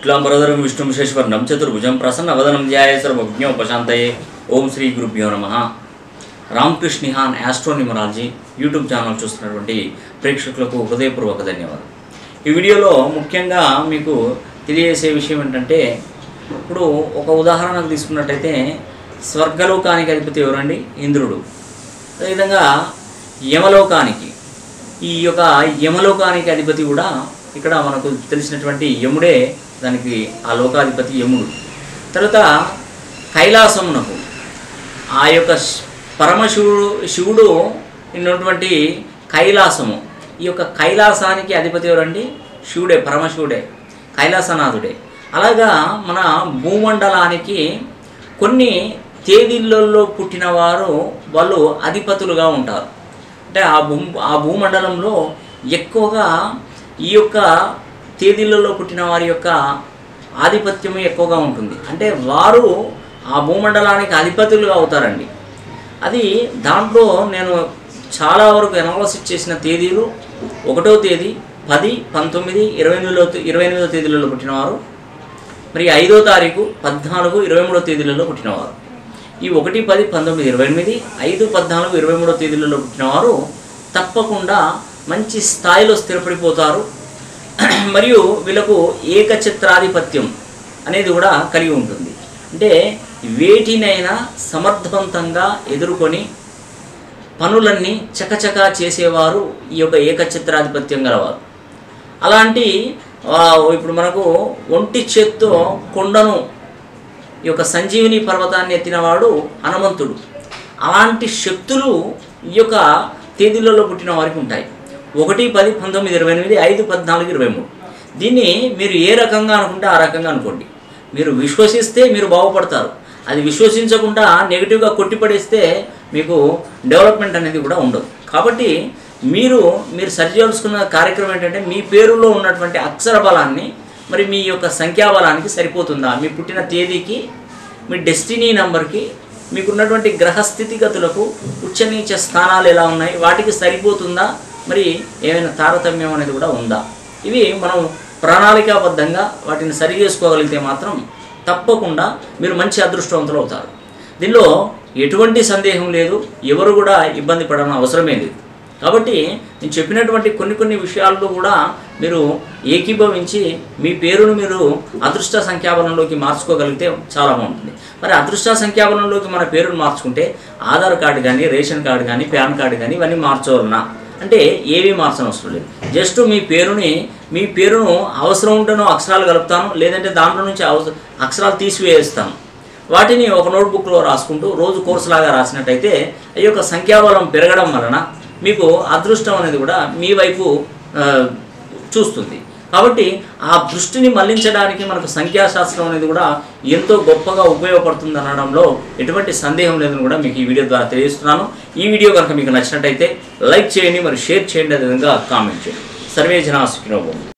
శుక్లాంబరధరం విష్ణుం శేశ్వర్ణం చతుర్భుజం ప్రసన్నవదనం ధ్యాయ సర్వజ్ఞోపశాంతయే ఓం శ్రీ గురుభ్యో నమ రామకృష్ణిహాన్ ఆస్ట్రోనిమరాలజీ యూట్యూబ్ ఛానల్ చూస్తున్నటువంటి ప్రేక్షకులకు హృదయపూర్వక ధన్యవాదాలు ఈ వీడియోలో ముఖ్యంగా మీకు తెలియజేసే విషయం ఏంటంటే ఇప్పుడు ఒక ఉదాహరణకు తీసుకున్నట్టయితే స్వర్గలోకానికి అధిపతి ఎవరండి ఇంద్రుడు అదేవిధంగా యమలోకానికి ఈ యొక్క యమలోకానికి అధిపతి కూడా ఇక్కడ మనకు తెలిసినటువంటి యముడే దానికి ఆ లోకాధిపతి యముడు తర్వాత కైలాసమునకు ఆ యొక్క శ్- పరమశివుడు శివుడు ఉన్నటువంటి కైలాసము ఈ యొక్క కైలాసానికి అధిపతి ఎవరండి శివుడే పరమశివుడే కైలాసనాథుడే అలాగా మన భూమండలానికి కొన్ని తేదీలలో పుట్టిన వారు వాళ్ళు అధిపతులుగా ఉంటారు అంటే ఆ భూ ఆ భూమండలంలో ఎక్కువగా ఈ యొక్క తేదీలలో పుట్టిన వారి యొక్క ఆధిపత్యం ఎక్కువగా ఉంటుంది అంటే వారు ఆ భూమండలానికి అధిపతులుగా అవుతారండి అది దాంట్లో నేను చాలా వరకు ఎనాలసిస్ చేసిన తేదీలు ఒకటో తేదీ పది పంతొమ్మిది ఇరవై ఎనిమిదిలో ఇరవై ఎనిమిదో తేదీలలో పుట్టినవారు మరి ఐదో తారీఖు పద్నాలుగు ఇరవై మూడో తేదీలలో పుట్టినవారు ఈ ఒకటి పది పంతొమ్మిది ఇరవై ఎనిమిది ఐదు పద్నాలుగు ఇరవై మూడో తేదీలలో పుట్టినవారు తప్పకుండా మంచి స్థాయిలో స్థిరపడిపోతారు మరియు వీళ్ళకు ఏకఛత్రాధిపత్యం అనేది కూడా కలిగి ఉంటుంది అంటే వేటినైనా సమర్థవంతంగా ఎదుర్కొని పనులన్నీ చకచకా చేసేవారు ఈ యొక్క ఏకఛత్రాధిపత్యం గలవారు అలాంటి ఆ, ఇప్పుడు మనకు ఒంటి చేత్తో కొండను ఈ యొక్క సంజీవిని పర్వతాన్ని ఎత్తినవాడు హనుమంతుడు అలాంటి శక్తులు ఈ యొక్క తేదీలలో పుట్టిన వారికి ఉంటాయి ఒకటి పది పంతొమ్మిది ఇరవై ఎనిమిది ఐదు పద్నాలుగు ఇరవై మూడు దీన్ని మీరు ఏ రకంగా అనుకుంటే ఆ రకంగా అనుకోండి మీరు విశ్వసిస్తే మీరు బాగుపడతారు అది విశ్వసించకుండా నెగిటివ్గా కొట్టిపడేస్తే మీకు డెవలప్మెంట్ అనేది కూడా ఉండదు కాబట్టి మీరు మీరు సరిచేసుకున్న కార్యక్రమం ఏంటంటే మీ పేరులో ఉన్నటువంటి అక్షర బలాన్ని మరి మీ యొక్క సంఖ్యాబలానికి సరిపోతుందా మీ పుట్టిన తేదీకి మీ డెస్టినీ నంబర్కి మీకున్నటువంటి గ్రహ స్థితిగతులకు ఉచ్చనీచ స్థానాలు ఎలా ఉన్నాయి వాటికి సరిపోతుందా మరి ఏమైనా తారతమ్యం అనేది కూడా ఉందా ఇవి మనం ప్రణాళికాబద్ధంగా వాటిని సరి చేసుకోగలిగితే మాత్రం తప్పకుండా మీరు మంచి అదృష్టవంతులు అవుతారు దీనిలో ఎటువంటి సందేహం లేదు ఎవరు కూడా ఇబ్బంది పడన అవసరమే లేదు కాబట్టి నేను చెప్పినటువంటి కొన్ని కొన్ని విషయాల్లో కూడా మీరు ఏకీభవించి మీ పేరును మీరు అదృష్ట సంఖ్యాబలంలోకి మార్చుకోగలిగితే చాలా బాగుంటుంది మరి అదృష్ట సంఖ్యాబలంలోకి మన పేరును మార్చుకుంటే ఆధార్ కార్డు కానీ రేషన్ కార్డు కానీ పాన్ కార్డు కానీ ఇవన్నీ మార్చవలనా అంటే ఏవి మార్చనవసరం లేదు జస్ట్ మీ పేరుని మీ పేరును అవసరం ఉంటేనో అక్షరాలు కలుపుతాను లేదంటే దాంట్లో నుంచి అవస అక్షరాలు తీసివేస్తాను వాటిని ఒక నోట్బుక్లో రాసుకుంటూ రోజు కోర్సు లాగా రాసినట్టయితే ఈ యొక్క సంఖ్యాబలం పెరగడం వలన మీకు అదృష్టం అనేది కూడా మీ వైపు ఆ, చూస్తుంది కాబట్టి ఆ దృష్టిని మళ్లించడానికి మనకు సంఖ్యాశాస్త్రం అనేది కూడా ఎంతో గొప్పగా ఉపయోగపడుతుంది అనడంలో ఎటువంటి సందేహం లేదని కూడా మీకు ఈ వీడియో ద్వారా తెలియజేస్తున్నాను ఈ వీడియో కనుక మీకు నచ్చినట్టయితే లైక్ చేయండి మరి షేర్ చేయండి అదేవిధంగా కామెంట్ చేయండి సర్వే జనా సుఖినోభవం